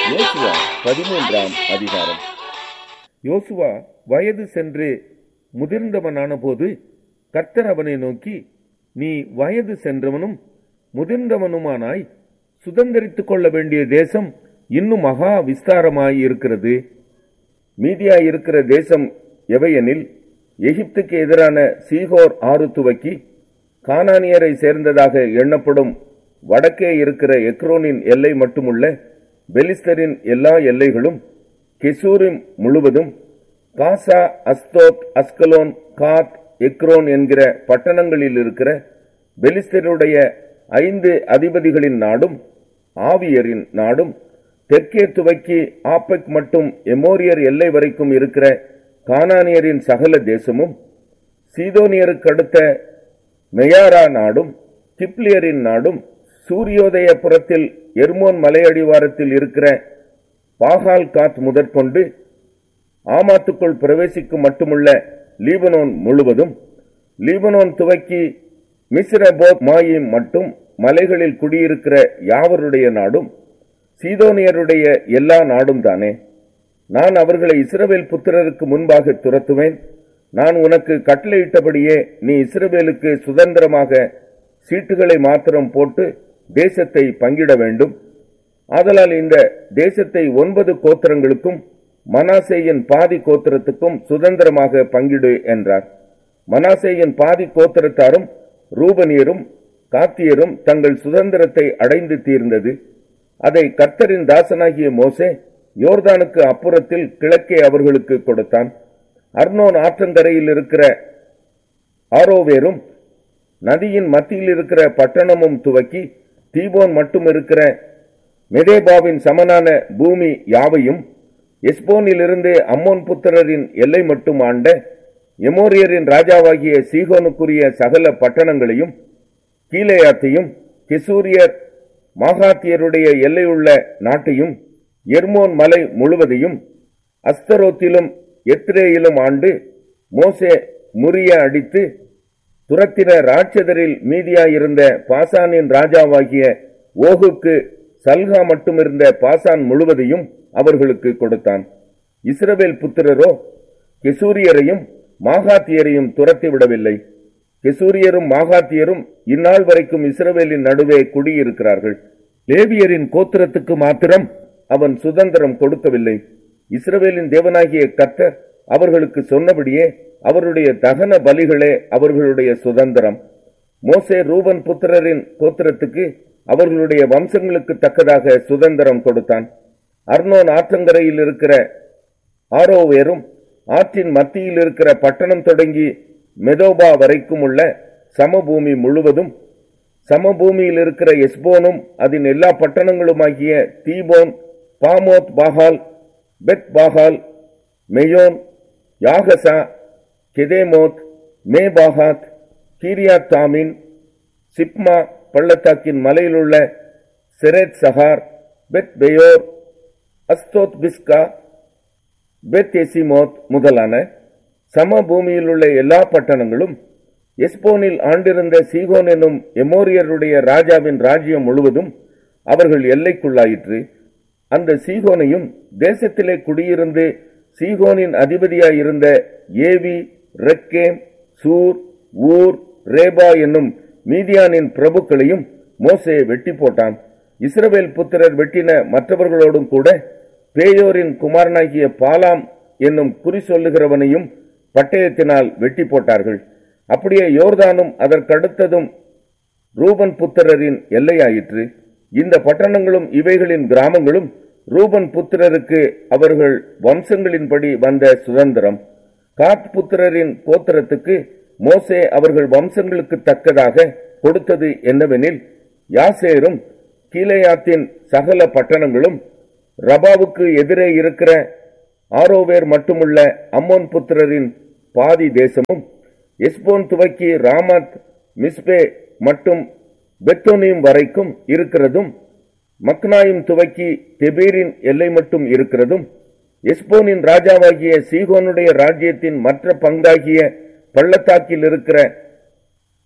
யோசுவா பதிமூன்றாம் அதிகாரம் யோசுவா வயது சென்று முதிர்ந்தவனான போது கர்த்தர் அவனை நோக்கி நீ வயது சென்றவனும் முதிர்ந்தவனுமானாய் சுதந்தரித்துக் கொள்ள வேண்டிய தேசம் இன்னும் மகா விஸ்தாரமாய் இருக்கிறது மீதியாய் இருக்கிற தேசம் எவையெனில் எகிப்துக்கு எதிரான சீகோர் ஆறு துவக்கி கானானியரை சேர்ந்ததாக எண்ணப்படும் வடக்கே இருக்கிற எக்ரோனின் எல்லை மட்டுமுள்ள பெலிஸ்தரின் எல்லா எல்லைகளும் கெசூரிம் முழுவதும் காசா அஸ்தோத் அஸ்கலோன் காத் எக்ரோன் என்கிற பட்டணங்களில் இருக்கிற பெலிஸ்தருடைய ஐந்து அதிபதிகளின் நாடும் ஆவியரின் நாடும் தெற்கே துவக்கி ஆப்பெக் மட்டும் எமோரியர் எல்லை வரைக்கும் இருக்கிற கானானியரின் சகல தேசமும் சீதோனியருக்கு அடுத்த மெயாரா நாடும் கிப்ளியரின் நாடும் சூரியோதய புறத்தில் எர்மோன் மலையடிவாரத்தில் இருக்கிற பாகால் காத் முதற்கொண்டு ஆமாத்துக்குள் பிரவேசிக்கும் மட்டுமுள்ள லீபனோன் முழுவதும் லீபனோன் துவக்கி மிஸ்ரபோத் மாயிம் மட்டும் மலைகளில் குடியிருக்கிற யாவருடைய நாடும் சீதோனியருடைய எல்லா நாடும் தானே நான் அவர்களை இஸ்ரவேல் புத்திரருக்கு முன்பாக துரத்துவேன் நான் உனக்கு கட்டளையிட்டபடியே நீ இஸ்ரவேலுக்கு சுதந்திரமாக சீட்டுகளை மாத்திரம் போட்டு தேசத்தை பங்கிட வேண்டும் ஆதலால் இந்த தேசத்தை ஒன்பது கோத்திரங்களுக்கும் மனாசேயின் பாதி கோத்திரத்துக்கும் சுதந்திரமாக பங்கிடு என்றார் மனாசேயின் பாதி கோத்திரத்தாரும் ரூபனியரும் காத்தியரும் தங்கள் சுதந்திரத்தை அடைந்து தீர்ந்தது அதை கர்த்தரின் தாசனாகிய மோசே யோர்தானுக்கு அப்புறத்தில் கிழக்கே அவர்களுக்கு கொடுத்தான் அர்னோன் ஆற்றங்கரையில் இருக்கிற ஆரோவேரும் நதியின் மத்தியில் இருக்கிற பட்டணமும் துவக்கி தீபோன் மட்டும் இருக்கிற மெதேபாவின் சமனான பூமி யாவையும் எஸ்போனிலிருந்து அம்மோன் புத்திரரின் எல்லை மட்டும் ஆண்ட எமோரியரின் ராஜாவாகிய சீகோனுக்குரிய சகல பட்டணங்களையும் கீலேயாத்தையும் கெசூரியர் மாகாத்தியருடைய எல்லையுள்ள நாட்டையும் எர்மோன் மலை முழுவதையும் அஸ்தரோத்திலும் எத்ரேயிலும் ஆண்டு மோசே முறிய அடித்து துரத்தின ராட்சதரில் மீதியாயிருந்த பாசானின் ராஜாவாகிய ஓகுக்கு சல்கா மட்டுமிருந்த பாசான் முழுவதையும் அவர்களுக்கு கொடுத்தான் இஸ்ரவேல் புத்திரரோ கெசூரியரையும் மாகாத்தியரையும் துரத்தி விடவில்லை கெசூரியரும் மாகாத்தியரும் இந்நாள் வரைக்கும் இஸ்ரவேலின் நடுவே குடியிருக்கிறார்கள் லேவியரின் கோத்திரத்துக்கு மாத்திரம் அவன் சுதந்திரம் கொடுக்கவில்லை இஸ்ரவேலின் தேவனாகிய கர்த்தர் அவர்களுக்கு சொன்னபடியே அவருடைய தகன பலிகளே அவர்களுடைய சுதந்திரம் மோசே ரூபன் புத்திரரின் கோத்திரத்துக்கு அவர்களுடைய வம்சங்களுக்கு தக்கதாக சுதந்திரம் கொடுத்தான் அர்னோன் ஆற்றங்கரையில் இருக்கிற ஆரோவேரும் ஆற்றின் மத்தியில் இருக்கிற பட்டணம் தொடங்கி மெதோபா வரைக்கும் உள்ள சமபூமி முழுவதும் சமபூமியில் இருக்கிற எஸ்போனும் அதன் எல்லா பட்டணங்களுமாகிய தீபோன் பாமோத் பாகால் பெத் பாகால் மெயோன் யாகசா கெதேமோத் மேபாகாத் கீரியாத் தாமின் சிப்மா பள்ளத்தாக்கின் மலையிலுள்ள செரேத் சஹார் பெத் பெயோர் அஸ்தோத் பிஸ்கா பெத் எசிமோத் முதலான சமபூமியில் உள்ள எல்லா பட்டணங்களும் எஸ்போனில் ஆண்டிருந்த சீகோன் என்னும் எமோரியருடைய ராஜாவின் ராஜ்யம் முழுவதும் அவர்கள் எல்லைக்குள்ளாயிற்று அந்த சீகோனையும் தேசத்திலே குடியிருந்து சீகோனின் அதிபதியாயிருந்த ஏவி ரெக்கேம் சூர் ஊர் ரேபா என்னும் மீதியானின் பிரபுக்களையும் மோசே வெட்டி போட்டான் இஸ்ரவேல் புத்திரர் வெட்டின மற்றவர்களோடும் கூட பேயோரின் குமாரனாகிய பாலாம் என்னும் குறி சொல்லுகிறவனையும் பட்டயத்தினால் வெட்டி போட்டார்கள் அப்படியே யோர்தானும் அதற்கடுத்ததும் ரூபன் புத்திரரின் எல்லையாயிற்று இந்த பட்டணங்களும் இவைகளின் கிராமங்களும் ரூபன் புத்திரருக்கு அவர்கள் வம்சங்களின்படி வந்த சுதந்திரம் காத் புத்திரரின் கோத்திரத்துக்கு மோசே அவர்கள் வம்சங்களுக்கு தக்கதாக கொடுத்தது என்னவெனில் யாசேரும் கீலேயாத்தின் சகல பட்டணங்களும் ரபாவுக்கு எதிரே இருக்கிற ஆரோவேர் மட்டுமுள்ள அம்மோன் புத்திரரின் பாதி தேசமும் எஸ்போன் துவக்கி ராமத் மிஸ்பே மட்டும் பெத்தோனியும் வரைக்கும் இருக்கிறதும் மக்னாயும் துவக்கி தெபீரின் எல்லை மட்டும் இருக்கிறதும் எஸ்போனின் ராஜாவாகிய சீகோனுடைய ராஜ்யத்தின் மற்ற பங்காகிய பள்ளத்தாக்கில் இருக்கிற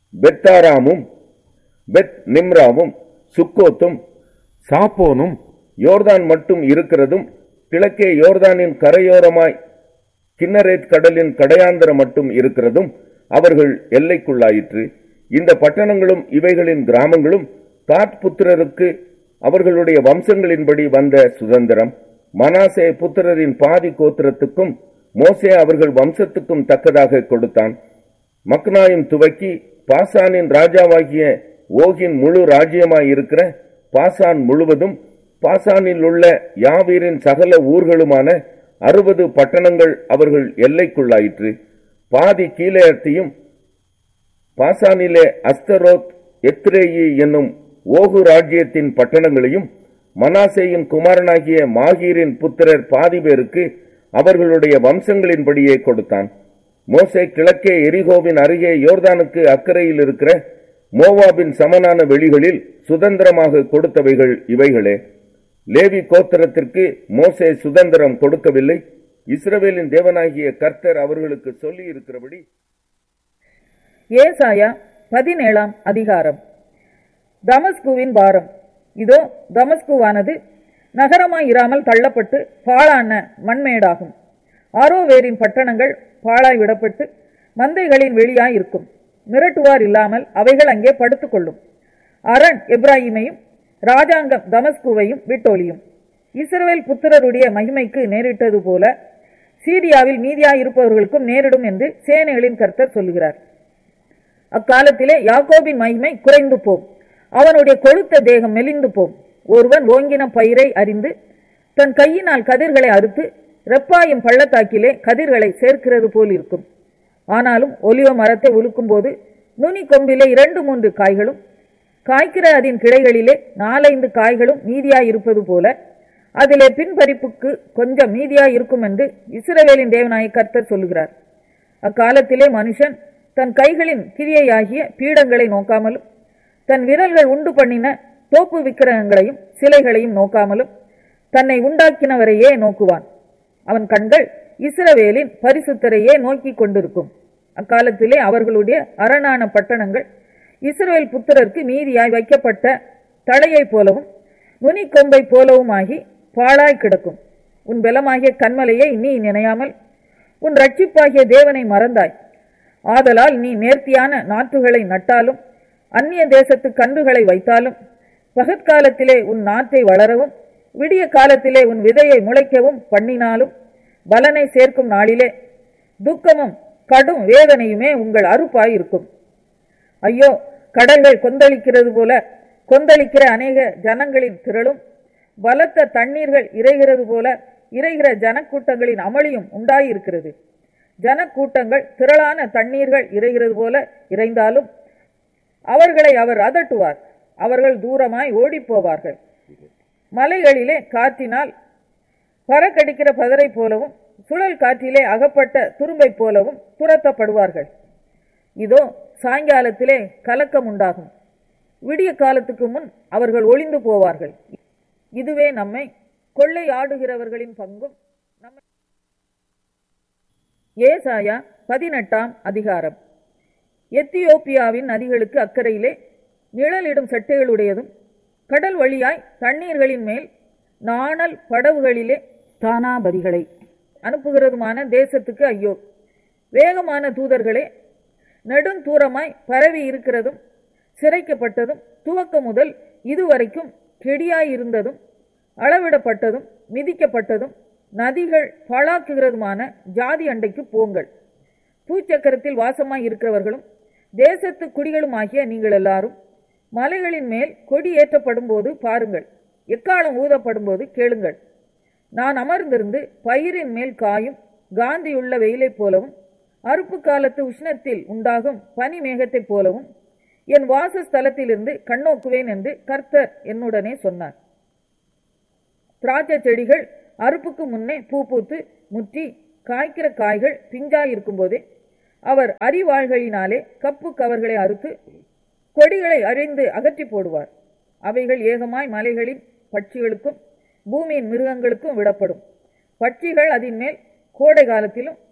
பெத்தாராமும் பெத் நிம்ராவும் சுக்கோத்தும் சாப்போனும் யோர்தான் மட்டும் இருக்கிறதும் கிழக்கே யோர்தானின் கரையோரமாய் கின்னரேத் கடலின் கடையாந்தர மட்டும் இருக்கிறதும் அவர்கள் எல்லைக்குள்ளாயிற்று இந்த பட்டணங்களும் இவைகளின் கிராமங்களும் காட் புத்திரருக்கு அவர்களுடைய வம்சங்களின்படி வந்த சுதந்திரம் மனாசே புத்திரரின் பாதி கோத்திரத்துக்கும் மோசே அவர்கள் வம்சத்துக்கும் தக்கதாக கொடுத்தான் மக்னாயும் துவக்கி பாசானின் ராஜாவாகிய ஓகின் முழு ராஜ்யமாயிருக்கிற பாசான் முழுவதும் பாசானில் உள்ள யாவீரின் சகல ஊர்களுமான அறுபது பட்டணங்கள் அவர்கள் எல்லைக்குள்ளாயிற்று பாதி கீழேயத்தையும் பாசானிலே அஸ்தரோத் எத்ரேயி என்னும் ஓகு ராஜ்யத்தின் பட்டணங்களையும் மனாசேயின் குமாரனாகிய மாகீரின் புத்திரர் பாதி பேருக்கு அவர்களுடைய வம்சங்களின்படியே கொடுத்தான் மோசே கிழக்கே எரிகோவின் அருகே யோர்தானுக்கு அக்கறையில் இருக்கிற மோவாபின் சமனான வெளிகளில் சுதந்திரமாக கொடுத்தவைகள் இவைகளே லேவி கோத்திரத்திற்கு மோசே சுதந்திரம் கொடுக்கவில்லை இஸ்ரவேலின் தேவனாகிய கர்த்தர் அவர்களுக்கு சொல்லி இருக்கிறபடி ஏசாயா பதினேழாம் அதிகாரம் தமஸ்குவின் பாரம் இதோ தமஸ்குவானது நகரமாய் இராமல் தள்ளப்பட்டு பாழான மண்மேடாகும் ஆரோவேரின் பட்டணங்கள் பாழாய் விடப்பட்டு மந்தைகளின் வெளியாய் இருக்கும் மிரட்டுவார் இல்லாமல் அவைகள் அங்கே படுத்துக்கொள்ளும் அரண் எப்ராஹிமையும் ராஜாங்கம் தமஸ்குவையும் விட்டொழியும் இஸ்ரவேல் புத்திரருடைய மகிமைக்கு நேரிட்டது போல சீரியாவில் மீதியாயிருப்பவர்களுக்கும் நேரிடும் என்று சேனைகளின் கர்த்தர் சொல்லுகிறார் அக்காலத்திலே யாக்கோபின் மகிமை குறைந்து போம் அவனுடைய கொழுத்த தேகம் மெலிந்து போம் ஒருவன் ஓங்கின பயிரை அறிந்து தன் கையினால் கதிர்களை அறுத்து ரெப்பாயும் பள்ளத்தாக்கிலே கதிர்களை சேர்க்கிறது போல் இருக்கும் ஆனாலும் ஒலிவ மரத்தை உலுக்கும் போது நுனி கொம்பிலே இரண்டு மூன்று காய்களும் காய்க்கிற அதன் கிளைகளிலே நாலைந்து காய்களும் மீதியாயிருப்பது போல அதிலே பின்பறிப்புக்கு கொஞ்சம் மீதியாயிருக்கும் என்று இஸ்ரவேலின் தேவனாய கர்த்தர் சொல்லுகிறார் அக்காலத்திலே மனுஷன் தன் கைகளின் கிரியையாகிய பீடங்களை நோக்காமலும் தன் விரல்கள் உண்டு பண்ணின தோப்பு விக்கிரகங்களையும் சிலைகளையும் நோக்காமலும் தன்னை உண்டாக்கினவரையே நோக்குவான் அவன் கண்கள் இஸ்ரவேலின் பரிசுத்தரையே நோக்கிக் கொண்டிருக்கும் அக்காலத்திலே அவர்களுடைய அரணான பட்டணங்கள் இஸ்ரவேல் புத்திரருக்கு மீதியாய் வைக்கப்பட்ட தழையைப் போலவும் நுனி கொம்பை போலவுமாகி பாழாய் கிடக்கும் உன் பலமாகிய கண்மலையை நீ நினையாமல் உன் ரட்சிப்பாகிய தேவனை மறந்தாய் ஆதலால் நீ நேர்த்தியான நாற்றுகளை நட்டாலும் அந்நிய தேசத்து கன்றுகளை வைத்தாலும் பகற்காலத்திலே உன் நாற்றை வளரவும் விடிய காலத்திலே உன் விதையை முளைக்கவும் பண்ணினாலும் பலனை சேர்க்கும் நாளிலே துக்கமும் கடும் வேதனையுமே உங்கள் அறுப்பாய் இருக்கும் ஐயோ கடல்கள் கொந்தளிக்கிறது போல கொந்தளிக்கிற அநேக ஜனங்களின் திரளும் பலத்த தண்ணீர்கள் இறைகிறது போல இறைகிற ஜனக்கூட்டங்களின் அமளியும் உண்டாயிருக்கிறது ஜனக்கூட்டங்கள் திரளான தண்ணீர்கள் இறைகிறது போல இறைந்தாலும் அவர்களை அவர் அதட்டுவார் அவர்கள் தூரமாய் ஓடிப் போவார்கள் மலைகளிலே காற்றினால் பறக்கடிக்கிற பதரை போலவும் சுழல் காற்றிலே அகப்பட்ட துரும்பை போலவும் துரத்தப்படுவார்கள் இதோ சாயங்காலத்திலே கலக்கம் உண்டாகும் விடிய காலத்துக்கு முன் அவர்கள் ஒளிந்து போவார்கள் இதுவே நம்மை கொள்ளை ஆடுகிறவர்களின் பங்கும் நம்மை ஏசாயா பதினெட்டாம் அதிகாரம் எத்தியோப்பியாவின் நதிகளுக்கு அக்கறையிலே நிழலிடும் செட்டைகளுடையதும் கடல் வழியாய் தண்ணீர்களின் மேல் நாணல் படவுகளிலே தானாபதிகளை அனுப்புகிறதுமான தேசத்துக்கு ஐயோ வேகமான தூதர்களே நெடுந்தூரமாய் பரவி இருக்கிறதும் சிறைக்கப்பட்டதும் துவக்கம் முதல் இதுவரைக்கும் கெடியாயிருந்ததும் அளவிடப்பட்டதும் மிதிக்கப்பட்டதும் நதிகள் பாழாக்குகிறதுமான ஜாதி அண்டைக்கு போங்கள் பூச்சக்கரத்தில் வாசமாய் இருக்கிறவர்களும் தேசத்து குடிகளும் ஆகிய நீங்கள் எல்லாரும் மலைகளின் மேல் கொடி ஏற்றப்படும் போது பாருங்கள் எக்காலம் ஊதப்படும் போது கேளுங்கள் நான் அமர்ந்திருந்து பயிரின் மேல் காயும் காந்தியுள்ள வெயிலைப் போலவும் அறுப்பு காலத்து உஷ்ணத்தில் உண்டாகும் பனி மேகத்தைப் போலவும் என் வாசஸ்தலத்திலிருந்து கண்ணோக்குவேன் என்று கர்த்தர் என்னுடனே சொன்னார் திராட்சை செடிகள் அறுப்புக்கு முன்னே பூ பூத்து முற்றி காய்க்கிற காய்கள் பிஞ்சாயிருக்கும் போதே அவர் அரிவாள்களினாலே கப்பு கவர்களை அறுத்து கொடிகளை அறிந்து அகற்றி போடுவார் அவைகள் ஏகமாய் மலைகளின் பட்சிகளுக்கும் பூமியின் மிருகங்களுக்கும் விடப்படும் பட்சிகள் அதன் மேல் கோடை காலத்திலும்